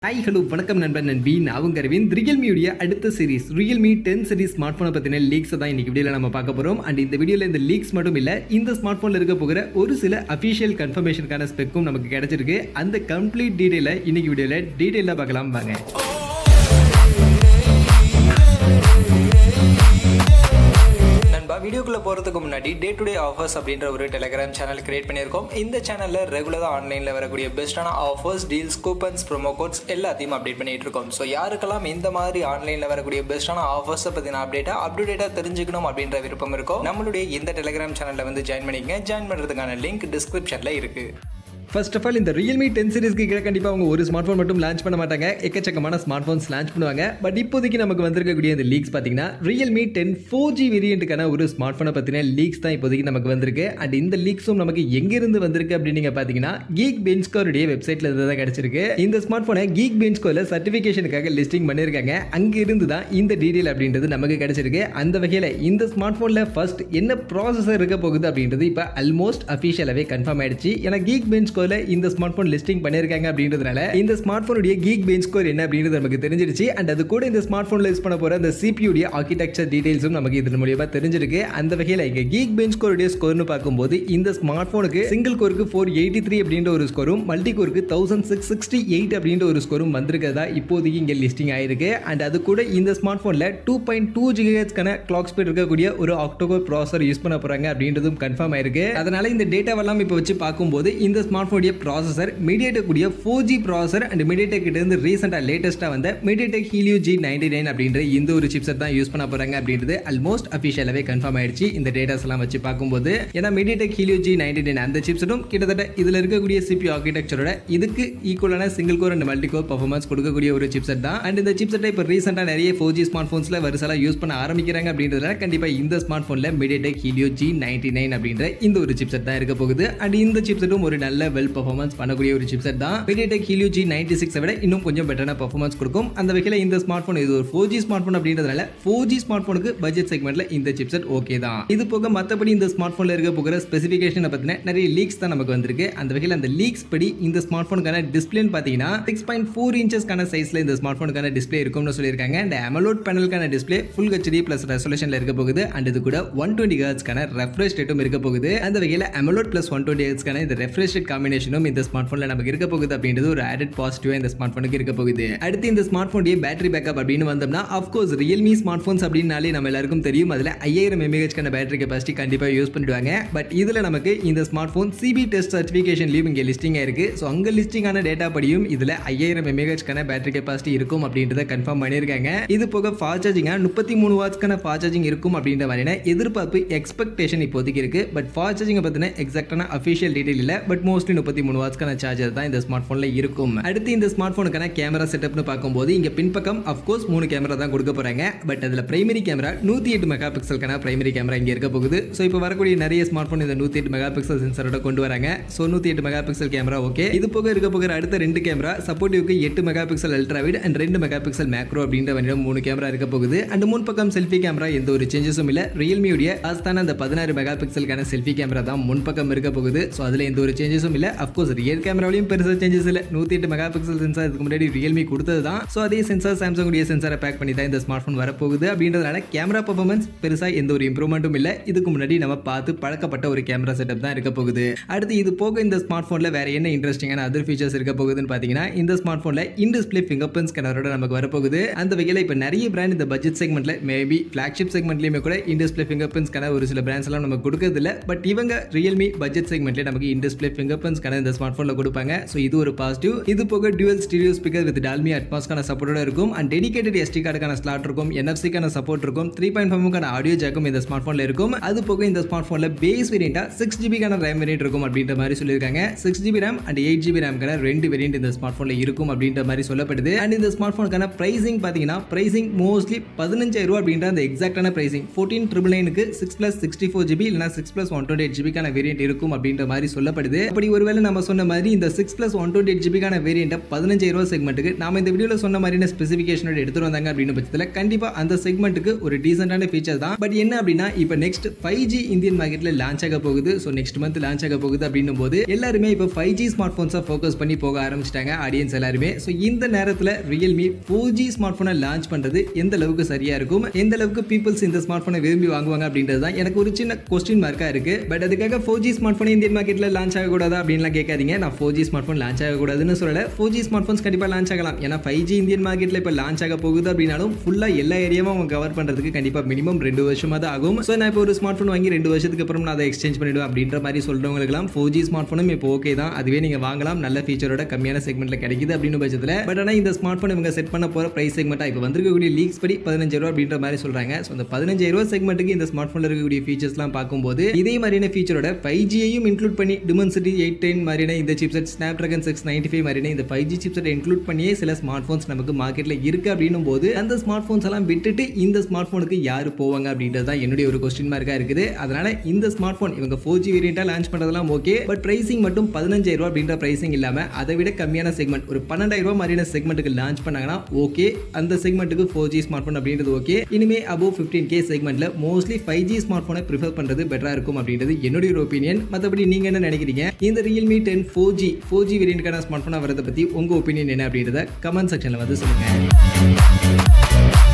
hi hello வணக்கம் நண்பன் நண்பி நான் உங்க அரவிந்த் ரியல்மியுடைய அடுத்த series Realme ten series smart ஃபோனை பற்றின லீக்ஸ் தான் இன்னைக்கு வீடியோவில் நம்ம பார்க்க போகிறோம் அண்ட் இந்த வீடியோவில் இந்த லீக்ஸ் மட்டும் இல்லை இந்த ஸ்மார்ட் ஃபோனில் இருக்க போகிற ஒரு சில அஃபிஷியல் கன்ஃபர்மேஷனுக்கான ஸ்பெக்கும் நமக்கு கிடைச்சிருக்கு அந்த கம்ப்ளீட் டீட்டெயிலை இன்னைக்கு வீடியோவில் டீட்டெயிலாக பார்க்கலாம் வாங்க நண்பா வீடியோக்குள்ள போகிறதுக்கு முன்னாடி டே டு டே ஆஃபர்ஸ் அப்படின்ற ஒரு டெலிகிராம் சேனல் கிரியேட் பண்ணியிருக்கோம் இந்த சேனலில் ரெகுலராக ஆன்லைனில் வரக்கூடிய பெஸ்ட்டான offers deals coupons promo codes எல்லாத்தையும் அப்டேட் பண்ணிட்டு இருக்கோம் ஸோ யாருக்கெல்லாம் இந்த மாதிரி ஆன்லைனில் வரக்கூடிய பெஸ்ட்டான ஆஃபர்ஸை பற்றின அப்டேட்டாக அப்டேட்டாக தெரிஞ்சுக்கணும் அப்படின்ற விருப்பம் இருக்கோ நம்மளுடைய இந்த டெலிகிராம் சேனலில் வந்து ஜாயின் பண்ணிக்கங்க ஜாயின் பண்ணுறதுக்கான லிங்க் டிஸ்கிரிப்ஷனில் இருக்குது ஃபர்ஸ்ட் ஆஃப் ஆல் இந்த ரியல்மி டென் சீரிஸ்க்கு கீழே கண்டிப்பாக அவங்க ஒரு ஸ்மார்ட் ஃபோன் மட்டும் லான்ச் பண்ண மாட்டாங்க எக்கச்சக்கமான ஸ்மார்ட் ஃபோன்ஸ் லான்ச் பண்ணுவாங்க பட் இப்போதைக்கு நமக்கு வந்திருக்கக்கூடிய இந்த லீக்ஸ் பார்த்தீங்கன்னா ரியல்மி டென் ஃபோர் ஜி வேரியண்ட்டுக்கான ஒரு ஸ்மார்ட் ஃபோனை பற்றின லீக்ஸ் தான் இப்போதைக்கு நமக்கு வந்திருக்கு அண்ட் இந்த லீக்ஸும் நமக்கு எங்கிருந்து வந்திருக்கு அப்படின்னு நீங்கள் பார்த்தீங்கன்னா கீக் பென்ஸ்கோருடைய வெப்சைட்டில் இருந்து தான் கிடச்சிருக்கு இந்த ஸ்மார்ட் ஃபோனை கீக் பென்ஸ்கோவில் சர்டிஃபிகேஷனுக்காக லிஸ்டிங் பண்ணியிருக்காங்க அங்கே இருந்து தான் இந்த டீட்டெயில் அப்படின்றது நமக்கு கிடைச்சிருக்கு அந்த வகையில் இந்த ஸ்மார்ட் ஃபோனில் ஃபர்ஸ்ட் என்ன ப்ராசஸர் இருக்க போகுது அப்படின்றது இப்போ ஆல்மோஸ்ட் அஃபிஷியலாகவே கன்ஃபார்ம் ஆயிடுச்சு ஏன்னா கீக் பெஞ்ச் ஸ்கோரில் இந்த ஸ்மார்ட் ஃபோன் லிஸ்டிங் பண்ணியிருக்காங்க அப்படின்றதுனால இந்த ஸ்மார்ட் ஃபோனுடைய கீக் பெஞ்ச் ஸ்கோர் என்ன அப்படின்றது நமக்கு தெரிஞ்சிருச்சு அண்ட் அது கூட இந்த ஸ்மார்ட் ஃபோனில் யூஸ் பண்ண போகிற அந்த சிபியுடைய ஆர்கிடெக்சர் டீடைல்ஸும் நமக்கு இதன் மூலியமாக தெரிஞ்சிருக்கு அந்த வகையில் இங்கே கீக் பெஞ்ச் ஸ்கோருடைய ஸ்கோர்னு பார்க்கும்போது இந்த ஸ்மார்ட் ஃபோனுக்கு சிங்கிள் கோருக்கு ஃபோர் எயிட்டி த்ரீ அப்படின்ற ஒரு ஸ்கோரும் மல்டி கோருக்கு தௌசண்ட் சிக்ஸ் சிக்ஸ்டி எயிட் அப்படின்ற ஒரு ஸ்கோரும் வந்திருக்கிறதா இப்போதைக்கு இங்கே லிஸ்டிங் ஆயிருக்கு அண்ட் அது கூட இந்த ஸ்மார்ட் ஃபோனில் டூ பாயிண்ட் டூ ஜிஹெச்க்கான கிளாக் ஸ்பீட் இருக்கக்கூடிய ஒரு ஆக்டோகோர் ப்ராசர் யூஸ் பண்ண போகிறாங்க அப்படின்றதும் கன்ஃபார்ம் ஆயிருக்கு அதனால இந்த டேட்டாவெல்லாம் இப்போ வச்சு பார்க்கும்போது இந்த ஸ்மார்ட் ஃபோனுடைய ப்ராசஸர் மீடியடெக் கூடிய four G processor and MediaTek கிட்ட இருந்து ரீசெண்டாக லேட்டஸ்ட்டாக வந்த MediaTek Helio G ninety nine அப்படின்ற இந்த ஒரு சிப்செட் தான் யூஸ் பண்ண போகிறாங்க அப்படின்றது ஆல்மோஸ்ட் அஃபிஷியலாகவே கன்ஃபார்ம் ஆயிடுச்சு இந்த டேட்டாஸ் எல்லாம் வச்சு பார்க்கும்போது ஏன்னா MediaTek Helio G ninety nine அந்த சிப்செட்டும் கிட்டத்தட்ட இதில் இருக்கக்கூடிய சிபி ஆர்கிடெக்சரோட இதுக்கு ஈக்குவலான single core and multi core performance கொடுக்கக்கூடிய ஒரு சிப்செட் தான் அண்ட் இந்த சிப்செட்டை இப்போ ரீசெண்டாக நிறைய ஃபோர் ஜி ஸ்மார்ட் ஃபோன்ஸில் வருஷலாம் யூஸ் பண்ண ஆரம்பிக்கிறாங்க அப்படின்றதுனால கண்டிப்பாக இந்த ஸ்மார்ட் ஃபோனில் MediaTek Helio G ninety nine அப்படின்ற இந்த ஒரு சிப்செட் தான் இருக்க போகுது அண்ட் இந்த சிப்செட்டும் ஒரு நல்ல வெல் பர்ஃபார்மன்ஸ் பண்ணக்கூடிய ஒரு சிப்செட் தான் மீடியடெக் ஹீலியோ ஜி நைன்டி சிக்ஸை விட இன்னும் கொஞ்சம் பெட்டரான பர்ஃபார்மன்ஸ் கொடுக்கும் அந்த வகையில் இந்த ஸ்மார்ட் ஃபோன் இது ஒரு ஃபோர் ஜி ஸ்மார்ட் ஃபோன் அப்படின்றதுனால ஃபோர் ஜி ஸ்மார்ட் ஃபோனுக்கு பட்ஜெட் செக்மெண்ட்ல இந்த சிப்செட் ஓகே தான் இது போக மற்றபடி இந்த ஸ்மார்ட் ஃபோனில் இருக்க போகிற ஸ்பெசிஃபிகேஷனை பற்றின நிறைய லீக்ஸ் தான் நமக்கு வந்திருக்கு அந்த வகையில் அந்த லீக்ஸ் படி இந்த ஸ்மார்ட் ஃபோனுக்கான டிஸ்பிளேன்னு பார்த்தீங்கன்னா சிக்ஸ் பாயிண்ட் ஃபோர் இன்ச்சஸ்க்கான சைஸில் இந்த ஸ்மார்ட் ஃபோனுக்கான டிஸ்பிளே இருக்கும்னு சொல்லியிருக்காங்க இந்த அமலோட் பேனலுக்கான டிஸ்பிளே ஃபுல் ஹெச்டி பிளஸ் ரெசல்யூஷனில் இருக்க போகுது அண்ட் இது கூட ஒன் டுவெண்ட்டி ஹர்ட்ஸ்க்கான ரெஃப்ரெஷ் ரேட்டும் இருக்க போகுது அந்த வகையில் அமலோட் பிளஸ் ஒன் டுவெண்ட்டி ஹர்ட்ஸ்க்கான இந்த ரெஃப்ரெஷ் ரேட் காம்பினேஷனும் இந்த ஸ்மார்ட் ஃபோனில் நமக்கு இருக்க போகுது அப்படின்றது ஒரு ஆடட் பாசிட்டிவாக இந்த ஸ்மார்ட் ஃபோனுக்கு இருக்க போகுது அடுத்து இந்த ஸ்மார்ட் ஃபோனுடைய பேட்டரி பேக்கப் அப்படின்னு வந்தோம்னா அஃப்கோர்ஸ் ரியல்மி ஸ்மார்ட் ஃபோன்ஸ் அப்படின்னாலே நம்ம எல்லாருக்கும் தெரியும் அதில் ஐயாயிரம் எம்ஏஹெச்க்கான பேட்டரி கெப்பாசிட்டி கண்டிப்பாக யூஸ் பண்ணிடுவாங்க பட் இதில் நமக்கு இந்த ஸ்மார்ட் ஃபோன் சிபி டெஸ்ட் சர்டிஃபிகேஷன்லையும் இங்கே லிஸ்டிங் ஆயிருக்கு ஸோ அங்கே லிஸ்டிங்கான டேட்டா படியும் இதில் ஐயாயிரம் எம்ஏஹெச்க்கான பேட்டரி கெப்பாசிட்டி இருக்கும் அப்படின்றத கன்ஃபார்ம் பண்ணியிருக்காங்க இது போக ஃபாஸ்ட் சார்ஜிங்காக முப்பத்தி மூணு வாட்ஸ்க்கான ஃபாஸ்ட் சார்ஜிங் இருக்கும் அப்படின்ற மாதிரியான எதிர்பார்ப்பு எக்ஸ்பெக்டேஷன் இப்போதைக்கு இருக்கு பட் ஃபாஸ்ட் சார்ஜிங்கை பற்றின எக்ஸாக்டான அஃபிஷியல் டீடைல் இல்லை பட் மோஸ்ட்லி முப்பத்தி மூணு வாட்ஸ்க்கான சார்ஜர் தான் இந்த ஸ்மார்ட் ஃபோனில் இருக்கும் அடுத்து இந்த ஸ்மார்ட் ஃபோனுக்கான கேமரா செட்டப்னு பார்க்கும்போது இங்கே பின்பக்கம் அஃப்கோர்ஸ் மூணு கேமரா தான் கொடுக்க போகிறாங்க பட் அதில் பிரைமரி கேமரா நூற்றி எட்டு மெகா பிக்சலுக்கான பிரைமரி கேமரா இங்கே இருக்க போகுது ஸோ இப்போ வரக்கூடிய நிறைய ஸ்மார்ட் ஃபோன் இந்த நூற்றி எட்டு மெகா பிக்சல் சென்சரோட கொண்டு வராங்க ஸோ நூற்றி எட்டு மெகா பிக்சல் கேமரா ஓகே இது போக இருக்க போகிற அடுத்த ரெண்டு கேமரா சப்போர்ட்டிவ்க்கு எட்டு மெகா பிக்சல் அல்ட்ராவிட் அண்ட் ரெண்டு மெகா பிக்சல் மேக்ரோ அப்படின்ற வகையில் மூணு கேமரா இருக்க போகுது அண்ட் முன் பக்கம் செல்ஃபி கேமரா எந்த ஒரு சேஞ்சஸும் இல்லை ரியல்மியுடைய ஆஸ்தான அந்த பதினாறு மெகா பிக்சலுக்கான செல்ஃபி கேமரா தான் முன்பக்கம் இருக்க போகுது ஸோ அதில் எந்த ஒரு சேஞ்சஸும் இல்லை அஃப்கோர்ஸ் ரியல் கேமராவிலையும் பெருசாக சேஞ்சஸ் இல்லை நூற்றி எட்டு மெகா பிக்சல் சென்சார் இதுக்கு முன்னாடி ரியல்மி கொடுத்தது தான் ஸோ அதே சென்சார் சாம்சங் உடைய சென்சாரை பேக் பண்ணி தான் இந்த ஸ்மார்ட் ஃபோன் வரப்போகுது அப்படின்றதுனால கேமரா பர்ஃபார்மன்ஸ் பெருசாக எந்த ஒரு இம்ப்ரூவ்மெண்ட்டும் இல்லை இதுக்கு முன்னாடி நம்ம பார்த்து பழக்கப்பட்ட ஒரு கேமரா செட்டப் தான் இருக்க போகுது அடுத்து இது போக இந்த ஸ்மார்ட் ஃபோனில் வேற என்ன இன்ட்ரெஸ்டிங்கான அதர் ஃபீச்சர்ஸ் இருக்க போகுதுன்னு பார்த்தீங்கன்னா இந்த ஸ்மார்ட் ஃபோனில் இன் டிஸ்பிளே ஃபிங்கர் பிரிண்ட் ஸ்கேனரோட நமக்கு வரப்போகுது அந்த வகையில் இப்போ நிறைய பிராண்ட் இந்த பட்ஜெட் செக்மெண்ட்ல மேபி ஃபிளாக்ஷிப் செக்மெண்ட்லையுமே கூட in display fingerprint scanner ஒரு சில பிராண்ட்ஸ் எல்லாம் நமக்கு கொடுக்கறது இல்லை பட் இவங்க ரியல்மி பட்ஜெட் செக்மெண்ட்லேயே நமக்கு in display fingerprint scanner இந்த ஸ்மார்ட் ஃபோனில் கொடுப்பாங்க ஸோ இது ஒரு பாசிட்டிவ் இது போக dual stereo speaker with Dolby அட்மாஸ்க்கான சப்போர்ட்டோட இருக்கும் அண்ட் டெடிகேட்டட் எஸ்டி கார்டுக்கான ஸ்லாட் இருக்கும் என்எஃப்சிக்கான சப்போர்ட் இருக்கும் த்ரீ பாயிண்ட் ஃபைவ்க்கான ஆடியோ ஜாக்கும் இந்த ஸ்மார்ட் ஃபோனில் இருக்கும் அது போக இந்த ஸ்மார்ட் ஃபோனில் பேஸ் வேரியண்டாக சிக்ஸ் ஜிபிக்கான ரேம் வேரியன்ட் இருக்கும் அப்படின்ற மாதிரி சொல்லியிருக்காங்க six GB RAM and eight GB ரேம்க்கான ரெண்டு வேரியன்ட் இந்த ஸ்மார்ட் ஃபோனில் இருக்கும் அப்படின்ற மாதிரி சொல்லப்படுது அண்ட் இந்த ஸ்மார்ட் ஃபோனுக்கான பிரைசிங் பார்த்தீங்கன்னா பிரைசிங் மோஸ்ட்லி பதினஞ்சாயிரம் ரூபா அப்படின்ற அந்த எக்ஸாக்டான பிரைசிங் ஃபோர்டீன் ட்ரிபிள் நைனுக்கு six plus sixty four GB இல்லைனா six plus one twenty eight ஜிபிக்கான வேரியன்ட் இருக்கும் அப்படின்ற மாதிரி சொல்லப்படுது அப்படி ஒரு ஒருவேளை நம்ம சொன்ன மாதிரி இந்த six plus one twenty eight ஜிபிக்கான வேரியண்ட்டை பதினஞ்சாயிரம் ரூபா செக்மெண்ட்டுக்கு நாம இந்த வீடியோவில் சொன்ன மாதிரியான ஸ்பெசிஃபிகேஷனோட எடுத்துட்டு வந்தாங்க அப்படின்னு பட்சத்தில் கண்டிப்பாக அந்த செக்மெண்ட்டுக்கு ஒரு டீசென்டான ஃபீச்சர் தான் பட் என்ன அப்படின்னா இப்போ நெக்ஸ்ட் ஃபைவ் ஜி இந்தியன் மார்க்கெட்டில் லான்ச் ஆக போகுது ஸோ நெக்ஸ்ட் மந்த் லான்ச் ஆக போகுது அப்படின்னும் போது எல்லாருமே இப்போ ஃபைவ் ஜி ஸ்மார்ட் ஃபோன்ஸை ஃபோக்கஸ் பண்ணி போக ஆரம்பிச்சிட்டாங்க ஆடியன்ஸ் எல்லாருமே ஸோ இந்த நேரத்தில் ரியல்மி ஃபோர் ஜி ஸ்மார்ட் ஃபோனை லான்ச் பண்ணுறது எந்த அளவுக்கு சரியாக இருக்கும் எந்த அளவுக்கு பீப்புள்ஸ் இந்த ஸ்மார்ட் ஃபோனை விரும்பி வாங்குவாங்க அப்படின்றது தான் எனக்கு ஒரு சின்ன கொஸ்டின் மார்க்காக இருக்குது பட் அதுக்காக four G smart phone Indian மார்க்கெட்டில் லான்ச் ஆகக்கூடாதா அப்படின்லாம் கேட்காதீங்க நான் four G smart phone launch ஆகக்கூடாதுன்னு சொல்லலை ஃபோர் ஜி ஸ்மார்ட் ஃபோன்ஸ் கண்டிப்பாக லான்ச் ஆகலாம் ஏன்னா ஃபைவ் ஜி இந்தியன் மார்க்கெட்டில் இப்போ லான்ச் ஆக போகுது அப்படின்னாலும் ஃபுல்லாக எல்லா ஏரியாவும் அவங்க கவர் பண்ணுறதுக்கு கண்டிப்பாக மினிமம் ரெண்டு வருஷமாக தான் ஆகும் ஸோ நான் இப்போ ஒரு ஸ்மார்ட் ஃபோன் வாங்கி ரெண்டு வருஷத்துக்கு அப்புறம் நான் அதை எக்ஸ்சேஞ்ச் பண்ணிவிடுவேன் அப்படின்ற மாதிரி சொல்கிறவங்களுக்குலாம் ஃபோர் ஜி ஸ்மார்ட் ஃபோனும் இப்போ ஓகே தான் அதுவே நீங்கள் வாங்கலாம் நல்ல ஃபீச்சரோட கம்மியான செக்மெண்ட்டில் கிடைக்குது அப்படின்னு பட்சத்தில் பட் ஆனால் இந்த ஸ்மார்ட் ஃபோன் இவங்க செட் பண்ண போகிற ப்ரைஸ் செக்மெண்ட்டாக இப்போ வந்திருக்கக்கூடிய லீக்ஸ் படி பதினஞ்சு ரூபா அப்படின்ற மாதிரி சொல்கிறாங்க ஸோ அந்த பதினஞ்சு ரூபா செக்மெண்ட்டுக்கு இந்த ஸ்மார்ட் ஃபோனில் இருக்கக்கூடிய ஃபீச்சர்ஸ்லாம் பார்க்கும்போது இதே மாதிரியான ஃபீச்சரோட ஃபைவ் ஜியையும் இன்க்ளூட் பண்ணி டிமென்சிட்டி எயிட் டென் மாதிரியான இந்த சிப்செட் Snapdragon six ninety five மாதிரியான இந்த ஃபைவ் ஜி சிப்செட் இன்க்ளூட் பண்ணியே சில ஸ்மார்ட் ஃபோன்ஸ் நமக்கு மார்க்கெட்டில் இருக்குது அப்படின்னும் போது அந்த ஸ்மார்ட் ஃபோன்ஸ் எல்லாம் விட்டுட்டு இந்த ஸ்மார்ட் ஃபோனுக்கு யார் போவாங்க அப்படின்றது தான் என்னுடைய ஒரு கொஸ்டின் மார்க்காக இருக்குது அதனால இந்த ஸ்மார்ட் ஃபோன் இவங்க ஃபோர் ஜி வேரியண்ட்டாக லான்ச் பண்ணுறதுலாம் ஓகே பட் ப்ரைசிங் மட்டும் பதினஞ்சாயிரம் ரூபா அப்படின்ற ப்ரைசிங் இல்லாமல் அதை விட கம்மியான செக்மெண்ட் ஒரு பன்னெண்டாயிரம் ரூபா மாதிரியான செக்மெண்ட்டுக்கு லான்ச் பண்ணாங்கன்னா ஓகே அந்த செக்மெண்ட்டுக்கு ஃபோர் ஜி ஸ்மார்ட் ஃபோன் அப்படின்றது ஓகே இனிமே அபோவ் ஃபிஃப்டீன் கே செக்மெண்ட்டில் மோஸ்ட்லி ஃபைவ் ஜி ஸ்மார்ட் ஃபோனை ப்ரிஃபர் பண்ணுறது பெட்டராக இருக்கும் அப்படின்றது என்னுடைய ஒரு ஒப்பீனியன் மற்றபடி நீங்கள் என்ன நினைக்கிறீங்க இந்த Realme ten four G four G வேரியண்ட்கான ஸ்மார்ட் ஃபோனாக வரதை பற்றி உங்கள் ஒப்பீனியன் என்ன அப்படின்றத கமெண்ட் செக்ஷனில் வந்து சொல்லுங்கள்